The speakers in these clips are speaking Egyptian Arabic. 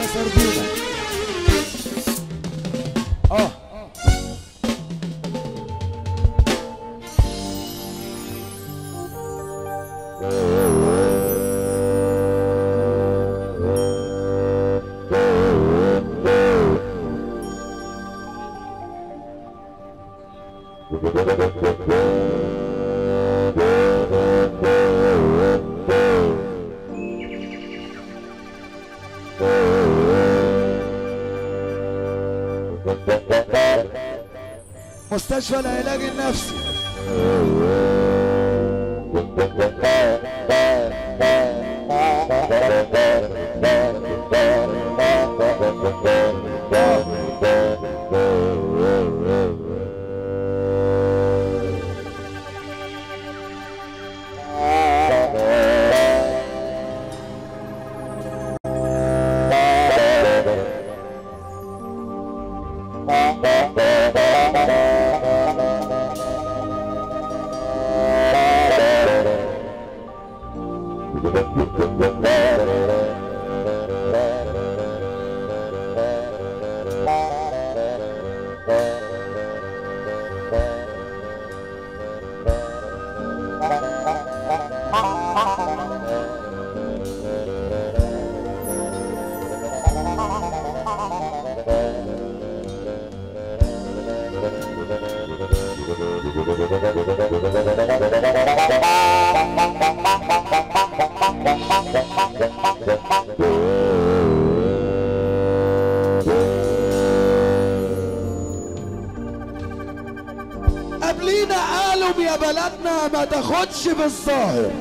سردينة اه مستشفى العلاج النفسي قبلينا قالوا يا بلدنا ما تاخدش بالظاهر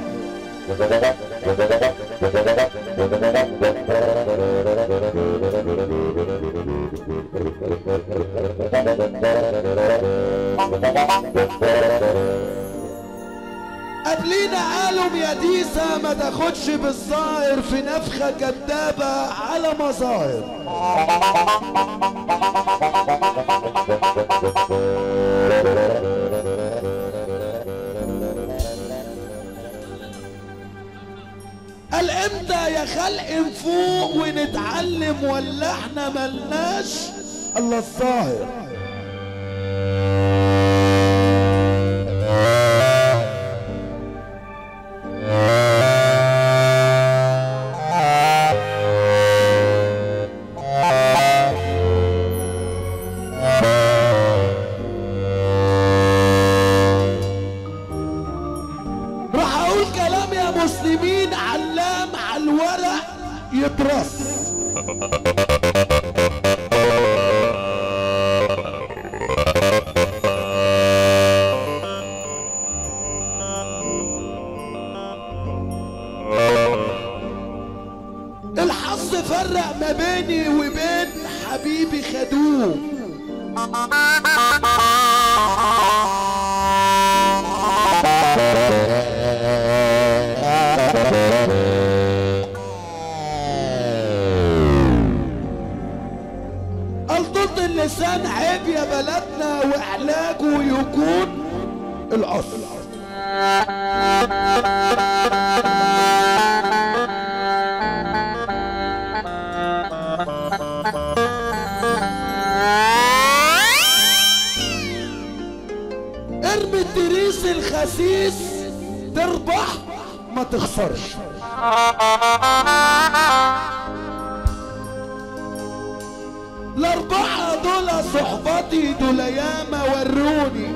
قبلينا قالوا يا ديسا ما تاخدش بالظاهر في نفخة كدابة على مظاهر قال امتى يا خلق نفوق ونتعلم ولا احنا ملناش الا الظاهر راح اقول كلام يا مسلمين علام على الورق يترص الحظ فرق ما بيني وبين حبيبي خدوه قال ضد اللسان عيب يا بلدنا وعلاجه يكون الاصل ارمي التريس الخسيس تربح ما تخسرش الأربعة دول صحبتي دول ياما وروني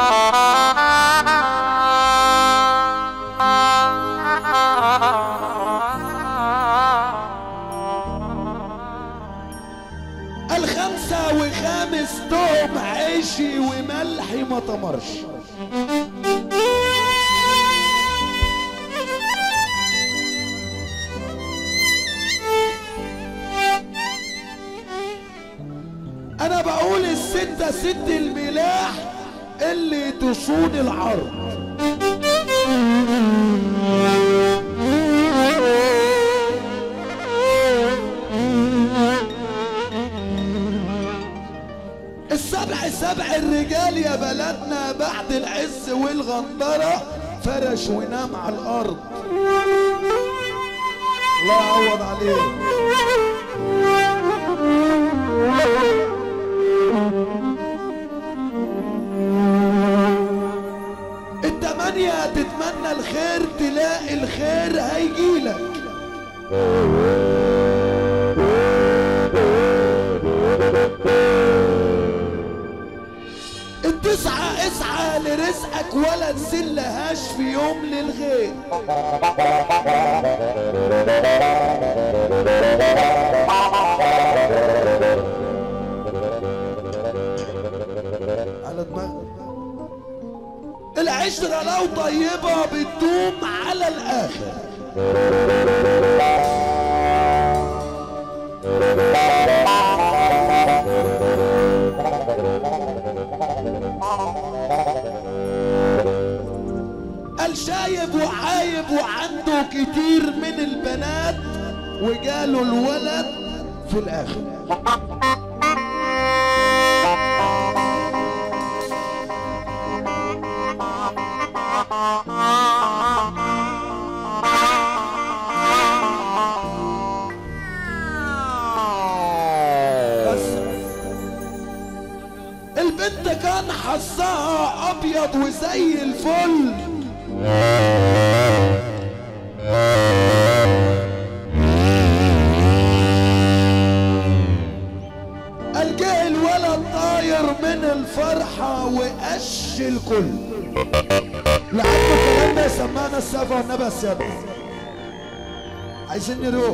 الخمسة وخامس دوم عيشي وملحي ما تمرش انا بقول الستة ست الملاح اللي تصون العرض السبع سبع الرجال يا بلدنا بعد العز والغندرة فرش ونام على الارض الله يعوض عليه الخير هيجيلك تسعى اسعى لرزقك ولا تسلهاش في يوم للغير على دماغك العشرة لو طيبة بتدوم على الآخر قال شايب وعايب وعنده كتير من البنات وجاله الولد في الآخر بس البنت كان حظها ابيض وزي الفل قال جه الولد طاير من الفرحة وقش الكل لعبوا الكلام ده سمعنا السقف والنبي السبع عايزين نروح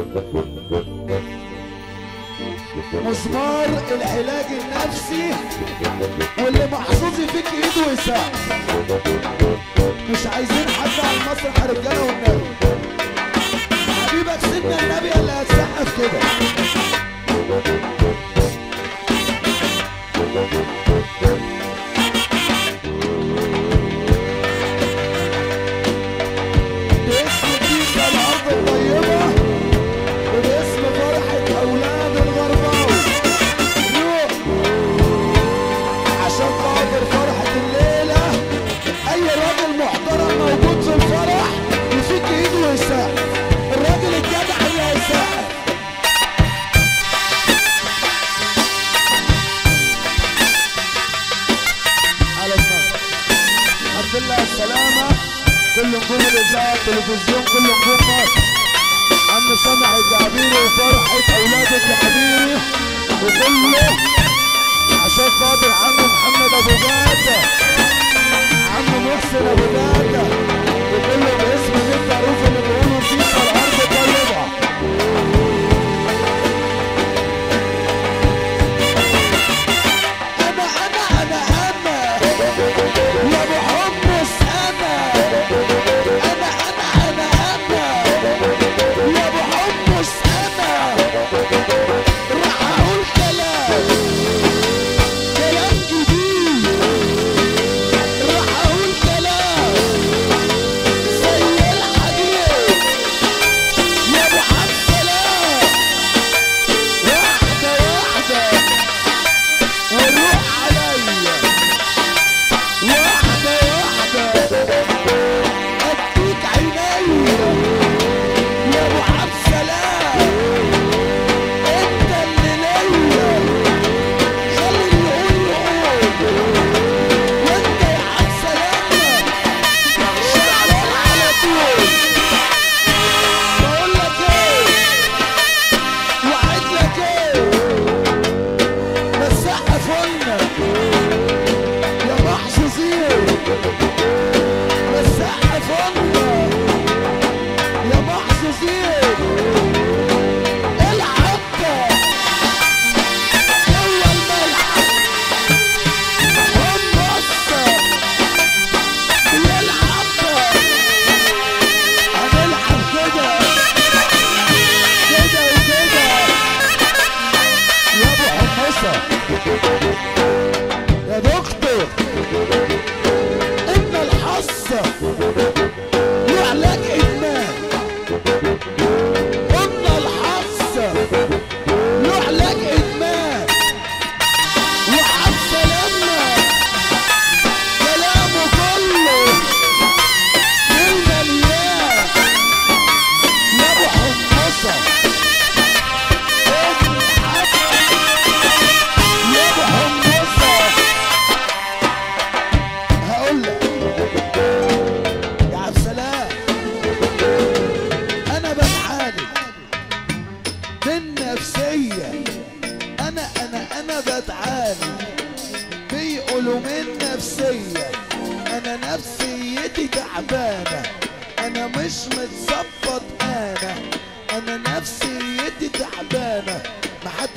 مسمار العلاج النفسي واللي محظوظ فيك ايده ويساعد مش عايزين حد على المسرح يا رجاله والنبي حبيبك سيدنا النبي اللي هتسقف كده باسم كنيسة الأرض الطيبة وباسم فرحة أولاد الغرباوي روح عشان خاطر فرحة الليلة أي راجل محترم موجود في الفرح يفك إيده ويسقف الراجل الجدع اللي هيسقف على دماغك الحمد لله على السلامة كل نجوم الإذاعة التلفزيون كل نجوم مصر عم سامح الجعبيري وفرحة أولاد الجعبيري وكله عشان خاطر عم محمد أبو جادة عم محسن أبو جادة وكله باسم بيت معروف اللي بيقولوا فيه الأرض طيبة أنا أنا أنا أنا يا أبو حمص أنا أنا أنا أنا أنا يا أبو حمص أنا راح أقول كلام كلام جديد راح أقول كلام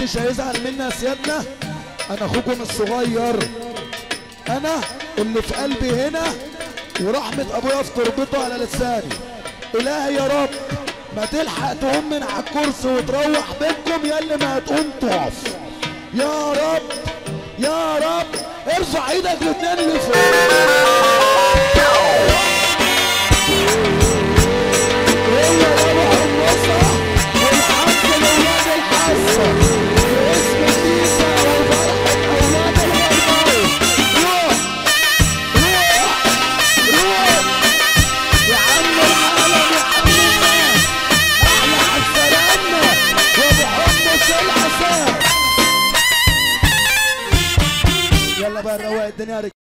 محدش هيزعل منا يا سيادنا انا اخوكم الصغير انا اللي في قلبي هنا ورحمة ابويا في تربته على لساني الهي يا رب ما تلحق تقوم من على الكرسي وتروح بيتكم يا اللي ما هتقوم تقف يا رب يا رب ارفع ايدك الاثنين اللي فوق هو رابح النصرة والحق لولاد الحاسة باسم الكنيسة وفرحة أولاد الغرباوي روح روح روح يا عم العالم يا عم الناس احلى عالسلامة وابو حمص العساس يلا بقى نروق الدنيا